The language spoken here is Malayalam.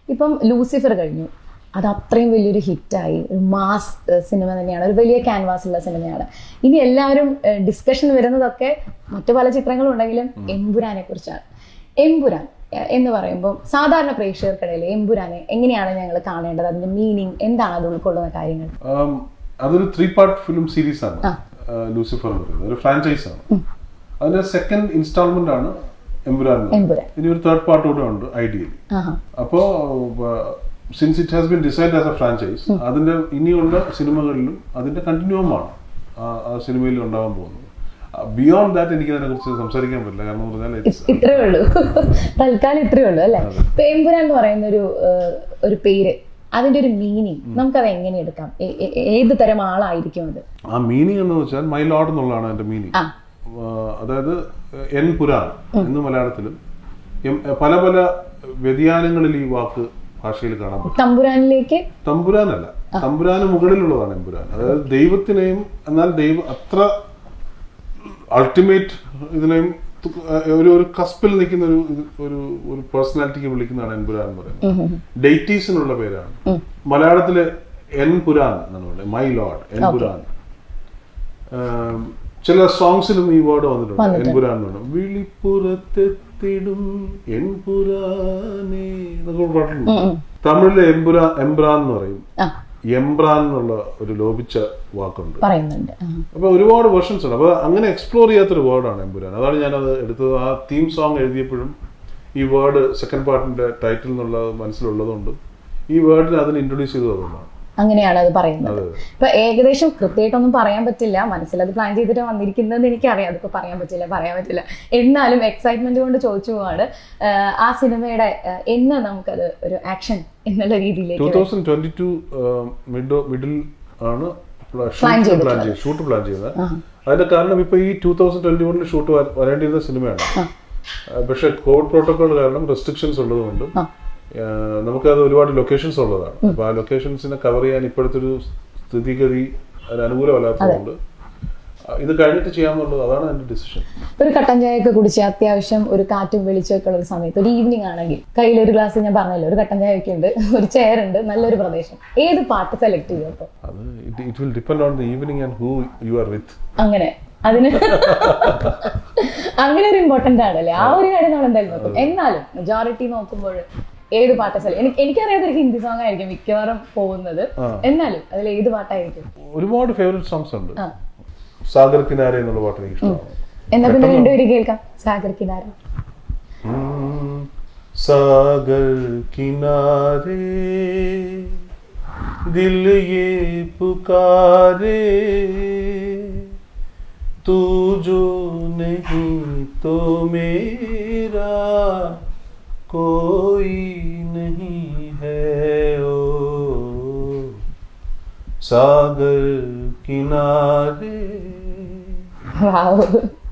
ഇപ്പം ലൂസിഫർ കഴിഞ്ഞു അത് അത്രയും വലിയൊരു ഹിറ്റായി ഒരു മാസ് സിനിമ തന്നെയാണ് ഒരു വലിയ ക്യാൻവാസുള്ള സിനിമയാണ് ഇനി എല്ലാവരും ഡിസ്കഷൻ വരുന്നതൊക്കെ മറ്റു പല ചിത്രങ്ങളും ഉണ്ടെങ്കിലും എമ്പുരാനെ കുറിച്ചാണ് എമ്പുരാൻ ഏഹ്, എന്ന് പറയുമ്പോൾ സാധാരണ പ്രേക്ഷകർക്കിടയിൽ എമ്പുരാനെ എങ്ങനെയാണ് ഞങ്ങൾ കാണേണ്ടത് അതിന്റെ മീനിങ് എന്താണ് അത് ഉൾക്കൊള്ളുന്ന കാര്യങ്ങൾ ആം, അതൊരു ത്രീ പാർട്ട് ഫിലിം സീരീസ് ആണ് ആ. ആ, ലൂസിഫർ എന്ന് പറയുന്നത് ഒരു ഫ്രാഞ്ചൈസ് ആണ് അതിന്റെ സെക്കൻഡ് ഇൻസ്റ്റാൾമെന്റ് ആണ് എമ്പുരാൻ എന്ന് പറയുന്നത്. എമ്പുരാൻ. ഇനി ഒരു തേർഡ് പാർട്ട് കൂടെ ഉണ്ട് ഐഡിയലി ആഹാ അപ്പോ since it has been decide as a franchise അതിന്റെ ഇനിയുള്ള സിനിമകളിലും അതിന്റെ കണ്ടിന്യൂമാണ് ആ സിനിമയിൽ ഉണ്ടാവാൻ പോകുന്നത് ബിയോണ്ട് ദാറ്റ് എനിക്ക് അതിനെ കുറിച്ച് സംസാരിക്കാൻ പറ്റില്ല കാരണം എന്ന് പറഞ്ഞാൽ it's- ഇത്രേ ഉള്ളൂ തൽക്കാലം ഇത്രേ ഉള്ളൂ അല്ലെ പേമ്പുരാൻ എന്ന് പറയുന്ന ഒരു ഏഹ്, ഒരു പേര് അതിന്റെ ഒരു മീനിങ് നമുക്കത് എങ്ങനെ എടുക്കാം ഏ- ഏ- ഏത് തരം ആളായിരിക്കും അത് ആ മീനിങ് എന്ന് വെച്ചാൽ മൈ ലോഡ് എന്നുള്ളതാണ് അതിന്റെ മീനിങ് ആ അതായത് എൻ പുരാൺ എന്ന് മലയാളത്തിലും എം- പല പല വ്യതിയാനങ്ങളിൽ ഈ വാക്ക് ഭാഷയിൽ കാണാൻ പറ്റും തമ്പുരാനിലേക്ക് തമ്പുരാനല്ല തമ്പുരാന് മുകളിലുള്ളതാണ് എമ്പുരാൻ അതായത് ദൈവത്തിനെയും എന്നാൽ ദൈവം അത്ര അൾട്ടിമേറ്റ് ഇതിനെയും തു- ഒരു ഒരു കസ്പിൽ നിൽക്കുന്ന ഒരു ഇത് ഒരു ഒരു പേഴ്സണാലിറ്റിക്ക് വിളിക്കുന്നതാണ് എൻപുരാൻ എന്ന് പറയുന്നത് ഡെയ്റ്റീസിനുള്ള പേരാണ് മലയാളത്തില് എൻ പുരാൻ എന്നാണ് പറയുന്നത് മൈ ലോഡ് എൻ പുരാൻ ആം, ചില സോങ്സിലും ഈ വേർഡ് വന്നിട്ടുണ്ട് വന്നിട്ടുണ്ട്. എൻപുരാൻ എന്ന് പറഞ്ഞു വിളിപ്പുറത്തെത്തിടും എൻപുരാനേ എന്നൊക്കെ ഒരു പാട്ടുണ്ട് തമിഴില് എംപുരാ എംബ്രാൻ എന്ന് പറയും ആ എംബ്രാൻ എന്നുള്ള ഒരു ലോപിച്ച വാക്കുണ്ട് പറയുന്നുണ്ട് ആ. അപ്പൊ ഒരുപാട് വേർഷൻസ് ഉണ്ട് അപ്പൊ അങ്ങനെ എക്സ്പ്ലോർ ചെയ്യാത്തൊരു വേർഡാണ് എമ്പുരാൻ അതാണ് ഞാനത് എടുത്തത് ആ തീം സോങ് എഴുതിയപ്പോഴും ഈ വേർഡ് സെക്കൻഡ് പാർട്ടിന്റെ ടൈറ്റിൽ എന്നുള്ളത് മനസ്സിലുള്ളതുകൊണ്ട് ഈ വേർഡിനെ അതിന് ഇൻട്രൊഡ്യൂസ് ചെയ്തത് അതുകൊണ്ടാണ് അങ്ങനെയാണ് അത് പറയുന്നത് അതെ. ഇപ്പൊ ഏകദേശം കൃത്യമായിട്ടൊന്നും പറയാൻ പറ്റില്ല മനസ്സിലത് പ്ലാൻ ചെയ്തിട്ട് വന്നിരിക്കുന്നത് എനിക്കറിയാം അതിപ്പോ പറയാൻ പറ്റില്ല പറയാൻ പറ്റില്ല എന്നാലും എക്സൈറ്റ്മെന്റ് കൊണ്ട് ചോദിച്ചു പോവാണ് ആഹ് ആ സിനിമയുടെ ആഹ് എന്ന് നമുക്കത് ഒരു ആക്ഷൻ എന്നുള്ള ടൂ രീതിയിലേക്ക് thousand twenty two mid middle ആണ് Plan ഷൂട്ട് ചെയ്തിട്ടുള്ളത്. പ്ലാൻ ചെയ്ത് ഷൂട്ട് പ്ലാൻ ചെയ്യുന്നത് അതിന്റെ കാരണം ഇപ്പൊ ഈ ടൂ തൗസൻഡ് ട്വന്റി വണ്ണിൽ ഷൂട്ട് വരേണ്ടിയിരുന്ന സിനിമയാണ് ആ. ആ, പക്ഷെ കോവിഡ് പ്രോട്ടോകോൾ കാരണം റെസ്ട്രിക്ഷൻസ് ഉള്ളതുകൊണ്ട് ആ. ആ, നമുക്കത് ഒരുപാട് ലൊക്കേഷൻസ് ഉള്ളതാണ് അപ്പൊ ആ ലൊക്കേഷൻസിനെ കവർ ചെയ്യാൻ ഇപ്പോഴത്തെ ഒരു സ്ഥിതിഗതി അതിന് അനുകൂലമല്ലാത്തതുകൊണ്ട് ആ, ഇത് കഴിഞ്ഞിട്ട് ചെയ്യാമെന്നുള്ളത് അതാണ് എന്റെ ഡിസിഷൻ ഒരു കട്ടൻ ചായയൊക്കെ കുടിച്ച് അത്യാവശ്യം ഒരു കാറ്റും വെളിച്ചമൊക്കെ ഉള്ള ഒരു സമയത്ത് ഒരു ഈവനിങ് ആണെങ്കിൽ കയ്യിൽ ഒരു ഗ്ലാസ് ഞാൻ പറഞ്ഞല്ലോ ഒരു കട്ടൻ ചായ ഒക്കെ ഉണ്ട് ഒരു ചെയർ ഉണ്ട് നല്ലൊരു പ്രദേശം ഏത് പാട്ട് സെലക്ട് ചെയ്യും അപ്പോൾ അത് it will depend on the evening and who you are with അങ്ങനെ അതിന് അങ്ങനെ ഒരു ഇമ്പോർട്ടന്റ് ആണല്ലേ ആ ഒരു കാര്യം നമ്മൾ എന്തായാലും നോക്കും എന്നാലും മെജോറിറ്റി നോക്കുമ്പോൾ ഏത് പാട്ട് സെലക്ട് എനിക്ക് എനിക്കറിയാത്ത ഒരു ഹിന്ദി സോങ് ആയിരിക്കും മിക്കവാറും പോകുന്നത് എന്നാലും അതിൽ ഏത് പാട്ടായിരിക്കും ഒരുപാട് ഫേവറേറ്റ് സോങ്സ് ഉണ്ട് ആ. സാഗർ കിനാരെ എന്നുള്ള പാട്ട് എനിക്ക് ഇഷ്ടമാണ് എന്നാ പിന്നെ രണ്ടുപേരും കേൾക്കാം സാഗർ കിനാര हम्म, सागर किनारे दिल ये पुकारे तू जो नहीं तो मेरा कोई नहीं है ओ सागर किनारे വാവ്